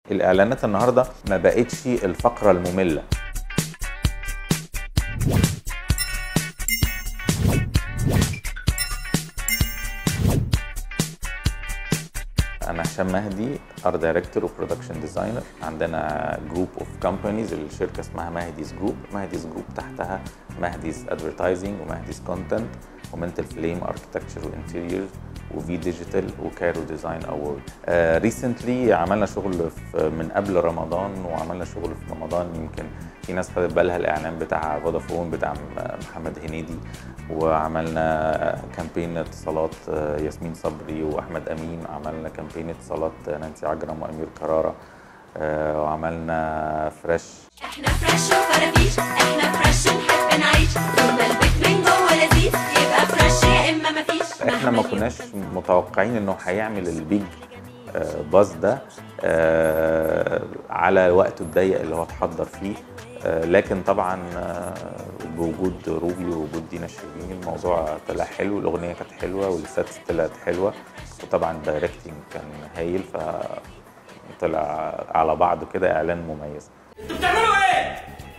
الاعلانات النهارده ما بقتش الفقره الممله انا هشام مهدي ار دايركتور وبرودكشن ديزاينر عندنا جروب اوف كومبانيز الشركه اسمها مهديز جروب مهديز جروب تحتها مهديز ادفرتايزنج ومهديز كونتنت ومنتل فليم اركتكتشر وانتيريور وفي ديجيتال وكايرو ديزاين اوورد ريسنتلي عملنا شغل في من قبل رمضان وعملنا شغل في رمضان يمكن في ناس خدت بالها الاعلان بتاع فودافون بتاع محمد هنيدي وعملنا كامبين اتصالات ياسمين صبري واحمد امين عملنا كامبين اتصالات نانسي عجرم وامير كراره وعملنا فريش احنا فريش وفرافيش احنا فريش نحب نعيش طول ما البيت من جوه لذيذ يبقى فريش يا اما مفيش احنا ما كناش متوقعين انه هيعمل البيج آه، باز ده آه، على وقته الضيق اللي هو اتحضر فيه آه، لكن طبعا آه، بوجود روبي ووجود دينا الشربيني الموضوع طلع حلو الاغنيه كانت حلوه والسيتس طلعت حلوه وطبعا الدايركتنج كان هايل فطلع على بعضه كده اعلان مميز بتعملوا ايه؟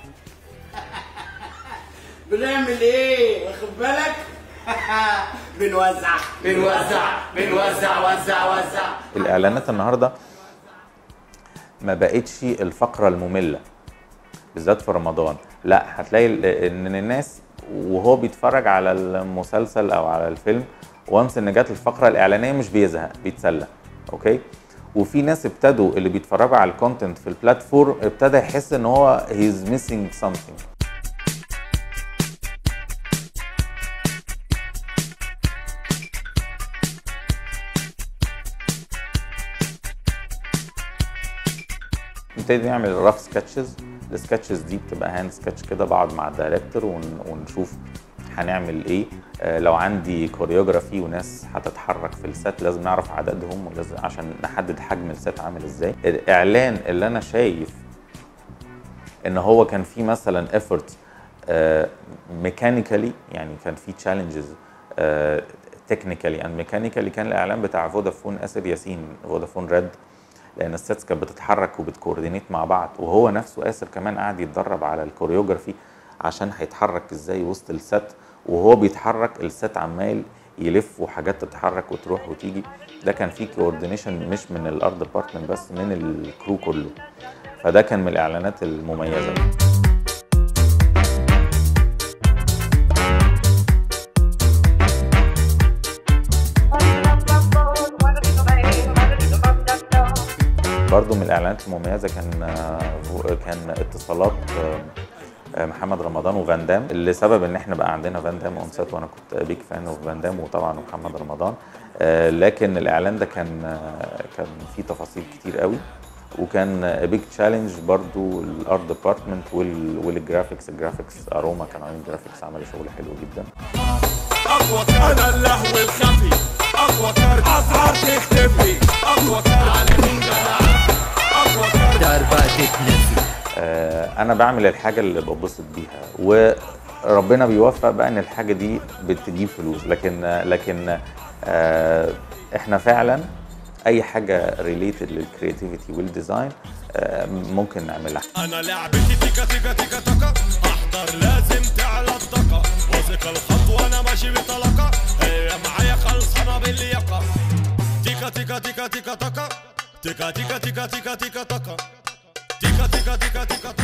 بنعمل ايه؟ واخد بالك؟ بنوزع بنوزع بنوزع وزع وزع الاعلانات النهارده ما بقتش الفقره الممله بالذات في رمضان لا هتلاقي ال- ان الناس وهو بيتفرج على المسلسل او على الفيلم وانس ان جت الفقره الاعلانيه مش بيزهق بيتسلى اوكي وفي ناس ابتدوا اللي بيتفرجوا على الكونتنت في البلاتفورم ابتدى يحس ان هو هيز ميسنج something نبتدي نعمل رف سكتشز السكتشز دي بتبقى هاند سكتش كده بقعد مع الدايركتور ون- ونشوف هنعمل ايه آه، لو عندي كوريوجرافي وناس هتتحرك في السات لازم نعرف عددهم ولازم عشان نحدد حجم السات عامل ازاي الاعلان اللي انا شايف ان هو كان فيه مثلا ايفورت ميكانيكالي يعني كان فيه تشالنجز تكنيكالي اند ميكانيكالي كان الاعلان بتاع فودافون اسر ياسين فودافون ريد لان السيتس كانت بتتحرك وبتكوردينيت مع بعض وهو نفسه اسر كمان قاعد يتدرب على الكوريوجرافي عشان هيتحرك ازاي وسط السات وهو بيتحرك السات عمال يلف وحاجات تتحرك وتروح وتيجي ده كان فيه كوردينيشن مش من الارت ديبارتمنت بس من الكرو كله فده كان من الاعلانات المميزه برضو من الاعلانات المميزه كان آه، كان اتصالات آه، آه، محمد رمضان وفان دام لسبب ان احنا بقى عندنا فان دام اون سيت وانا كنت بيك فان اوف فان دام وطبعا محمد رمضان آه، لكن الاعلان ده كان آه، كان فيه تفاصيل كتير قوي وكان بيج تشالنج برضو الارت ديبارتمنت والجرافيكس الجرافيكس اروما كانوا عاملين جرافيكس عملوا شغل حلو جدا اقوى كارت انا اللهو الخفي اقوى كارت اسعار تختفي اقوى كارت علمين اقوى كارت دربات تنفي آه، انا بعمل الحاجه اللي ببسط بيها وربنا بيوفق بقى ان الحاجه دي بتجيب فلوس لكن لكن آه، احنا فعلا اي حاجه ريليتد للكرياتيفيتي والديزاين آه، ممكن نعملها انا لعبتي تيكا تيكا تيكا تكا احضر لازم تعلى الطاقة واثق الخطوة انا ماشي بطلقة هي معايا خلصانة باللياقة تيكا تيكا تيكا تيكا تكا تيكا تيكا تيكا تيكا تيكا تكا تيكا تيكا تيكا تيكا